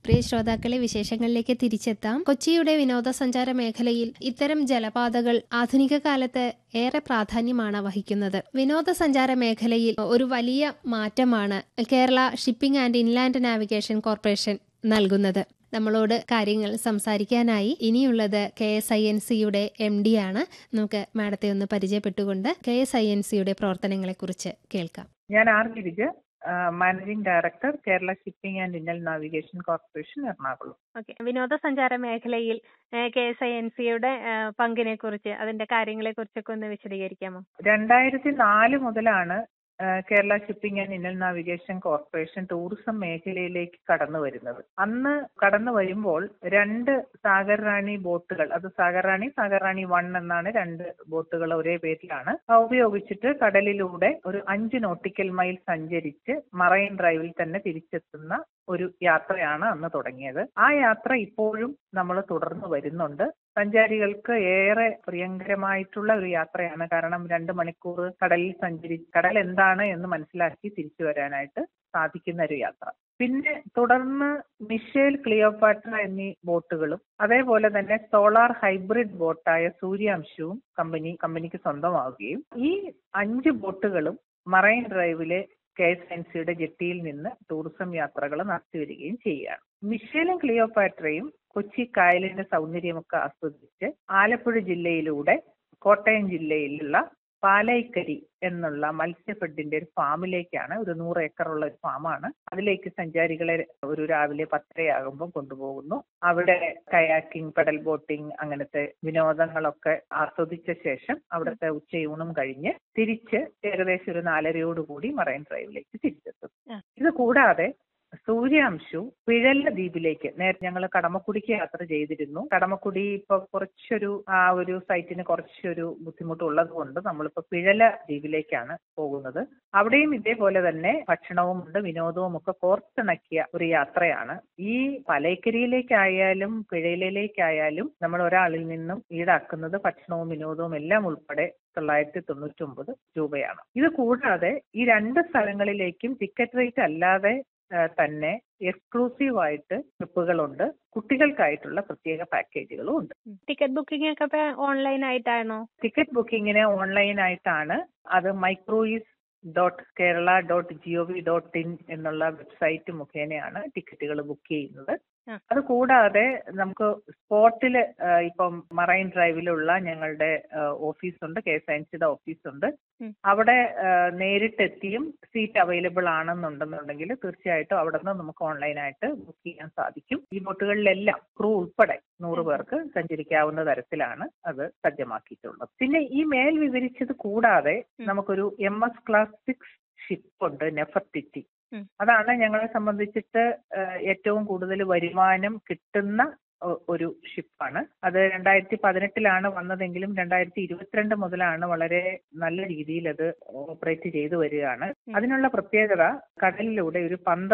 പ്രിയ ശ്രോതാക്കളെ വിശേഷങ്ങളിലേക്ക് തിരിച്ചെത്താം കൊച്ചിയുടെ വിനോദസഞ്ചാര മേഖലയിൽ ഇത്തരം ജലപാതകൾ ആധുനിക കാലത്ത് ഏറെ പ്രാധാന്യമാണ് വഹിക്കുന്നത് വിനോദസഞ്ചാര മേഖലയിൽ ഒരു വലിയ മാറ്റമാണ് Kerala shipping and inland navigation corporation നൽകുന്നത് നമ്മളോട് കാര്യങ്ങൾ സംസാരിക്കാനായി ഇനിയുള്ളത് കെ എസ് ഐ എൻ സിയുടെ എം ഡി ആണ് നമുക്ക് മാഡത്തെ ഒന്ന് പരിചയപ്പെട്ടുകൊണ്ട് കെ എസ് ഐ എൻ സിയുടെ പ്രവർത്തനങ്ങളെക്കുറിച്ച് കേൾക്കാം ഞാൻ R Girija managing director Kerala shipping and Indian navigation corporation Ernakulam okay വിനോദസഞ്ചാര മേഖലയിൽ കെ എസ് ഐ എൻ സിയുടെ പങ്കിനെ കുറിച്ച് അതിന്റെ കാര്യങ്ങളെ കുറിച്ചൊക്കെ ഒന്ന് വിശദീകരിക്കാമോ രണ്ടായിരത്തി നാല് മുതലാണ് ആ, Kerala shipping and Indian navigation corporation tourism മേഖലയിലേക്ക് കടന്നു വരുന്നത് അന്ന് കടന്നു വരുമ്പോൾ രണ്ട് സാഗർ റാണി ബോട്ടുകൾ അത് സാഗർ റാണി സാഗർ റാണി വൺ എന്നാണ് രണ്ട് ബോട്ടുകൾ ഒരേ പേരിലാണ് ആ ഉപയോഗിച്ചിട്ട് കടലിലൂടെ ഒരു അഞ്ച് നോട്ടിക്കൽ മൈൽ സഞ്ചരിച്ച് മറൈൻ ഡ്രൈവിൽ തന്നെ തിരിച്ചെത്തുന്ന ഒരു യാത്രയാണ് അന്ന് തുടങ്ങിയത് ആ യാത്ര ഇപ്പോഴും നമ്മൾ തുടർന്ന് വരുന്നുണ്ട് സഞ്ചാരികൾക്ക് ഏറെ പ്രിയങ്കരമായിട്ടുള്ള ഒരു യാത്രയാണ് കാരണം രണ്ട് മണിക്കൂർ കടലിൽ സഞ്ചരി കടൽ എന്താണ് എന്ന് മനസ്സിലാക്കി തിരിച്ചു വരാനായിട്ട് സാധിക്കുന്ന ഒരു യാത്ര പിന്നെ തുടർന്ന് മിഷേൽ ക്ലിയോപാട്ര എന്നീ ബോട്ടുകളും അതേപോലെ തന്നെ സോളാർ ഹൈബ്രിഡ് ബോട്ടായ സൂര്യാംശവും കമ്പനി കമ്പനിക്ക് സ്വന്തമാവുകയും ഈ അഞ്ച് ബോട്ടുകളും മറൈൻ ഡ്രൈവിലെ കെ എസ് എൻ സിയുടെ ജെട്ടിയിൽ നിന്ന് ടൂറിസം യാത്രകൾ നടത്തിവരികയും ചെയ്യുകയാണ് മിഷേലും ക്ലിയോപാട്രയും കൊച്ചി കായലിന്റെ സൗന്ദര്യമൊക്കെ ആസ്വദിച്ച് ആലപ്പുഴ ജില്ലയിലൂടെ കോട്ടയം ജില്ലയിലുള്ള പാലൈക്കരി എന്നുള്ള മത്സ്യഫെഡിന്റെ ഒരു ഫാമിലേക്കാണ് ഒരു നൂറ് ഏക്കറുള്ള ഒരു ഫാമാണ് അതിലേക്ക് സഞ്ചാരികളെ ഒരു രാവിലെ പത്തരയാകുമ്പോൾ കൊണ്ടുപോകുന്നു അവിടെ കയാക്കിംഗ് പെഡൽ ബോട്ടിംഗ് അങ്ങനത്തെ വിനോദങ്ങളൊക്കെ ആസ്വദിച്ച ശേഷം അവിടുത്തെ ഉച്ചയൂണും കഴിഞ്ഞ് തിരിച്ച് ഏകദേശം ഒരു നാലരയോടുകൂടി മറൈൻ ഡ്രൈവിലേക്ക് തിരിച്ചെത്തും ആ. ഇത് കൂടാതെ സൂര്യാംശു പിഴല്ല ദ്വീപിലേക്ക് നേരത്തെ ഞങ്ങൾ കടമക്കുടിക്ക് യാത്ര ചെയ്തിരുന്നു കടമക്കുടി ഇപ്പൊ കുറച്ചൊരു ആ ഒരു സൈറ്റിന് കുറച്ചൊരു ബുദ്ധിമുട്ടുള്ളത് കൊണ്ട് നമ്മളിപ്പോ പിഴല ദ്വീപിലേക്കാണ് പോകുന്നത് അവിടെയും ഇതേപോലെ തന്നെ ഭക്ഷണവും ഉണ്ട് വിനോദവും ഒക്കെ കോർത്തിണക്കിയ ഒരു യാത്രയാണ് ഈ പലൈക്കരിയിലേക്കായാലും പിഴയിലേക്കായാലും നമ്മൾ ഒരാളിൽ നിന്നും ഈടാക്കുന്നത് ഭക്ഷണവും വിനോദവും എല്ലാം ഉൾപ്പെടെ തൊള്ളായിരത്തി തൊണ്ണൂറ്റി ഒമ്പത് രൂപയാണ് ഇത് കൂടാതെ ഈ രണ്ട് സ്ഥലങ്ങളിലേക്കും ടിക്കറ്റ് റേറ്റ് അല്ലാതെ ആ, തന്നെ എക്സ്ക്ലൂസീവ് ആയിട്ട് ട്രിപ്പുകളുണ്ട് കുട്ടികൾക്കായിട്ടുള്ള പ്രത്യേക പാക്കേജുകളും ഉണ്ട് ടിക്കറ്റ് ബുക്കിംഗ് ഒക്കെ ഇപ്പൊ ഓൺലൈൻ ആയിട്ടാണോ ടിക്കറ്റ് ബുക്കിങ്ങിന് ഓൺലൈൻ ആയിട്ടാണ് അത് മൈക്രോയിസ് dot Kerala dot GOV dot in എന്നുള്ള വെബ്സൈറ്റ് മുഖേനയാണ് ടിക്കറ്റുകൾ ബുക്ക് ചെയ്യുന്നത് ആ. അത് കൂടാതെ നമുക്ക് സ്പോട്ടിൽ ഇപ്പം മറൈൻ ഡ്രൈവിലുള്ള ഞങ്ങളുടെ ഓഫീസുണ്ട് കെ എസ് എൻ സിയുടെ ഓഫീസുണ്ട് ഉം. അവിടെ ആ, നേരിട്ടെത്തിയും സീറ്റ് അവൈലബിൾ ആണെന്നുണ്ടെന്നുണ്ടെങ്കിൽ തീർച്ചയായിട്ടും അവിടെ നിന്ന് നമുക്ക് ഓൺലൈനായിട്ട് ബുക്ക് ചെയ്യാൻ സാധിക്കും ഈ ബോട്ടുകളിലെല്ലാം ക്രൂ ഉൾപ്പെടെ നൂറ് ഉം. പേർക്ക് സഞ്ചരിക്കാവുന്ന തരത്തിലാണ് അത് സജ്ജമാക്കിയിട്ടുള്ളത് പിന്നെ ഈ മേൽ വിവരിച്ചത് കൂടാതെ ഉം. നമുക്കൊരു M S class six ship ഉണ്ട് നെഫർട്ടിറ്റി ഉം. അതാണ് ഞങ്ങളെ സംബന്ധിച്ചിട്ട് ഏഹ്, ഏറ്റവും കൂടുതൽ വരുമാനം കിട്ടുന്ന ഒ- ഒരു ഷിപ്പാണ് അത് രണ്ടായിരത്തി പതിനെട്ടിലാണ് വന്നതെങ്കിലും രണ്ടായിരത്തി ഇരുപത്തിരണ്ട് മുതലാണ് വളരെ നല്ല രീതിയിൽ അത് ഓപ്പറേറ്റ് ചെയ്തു വരികയാണ് ഉം. അതിനുള്ള പ്രത്യേകത കടലിലൂടെ ഒരു പന്ത്രണ്ട്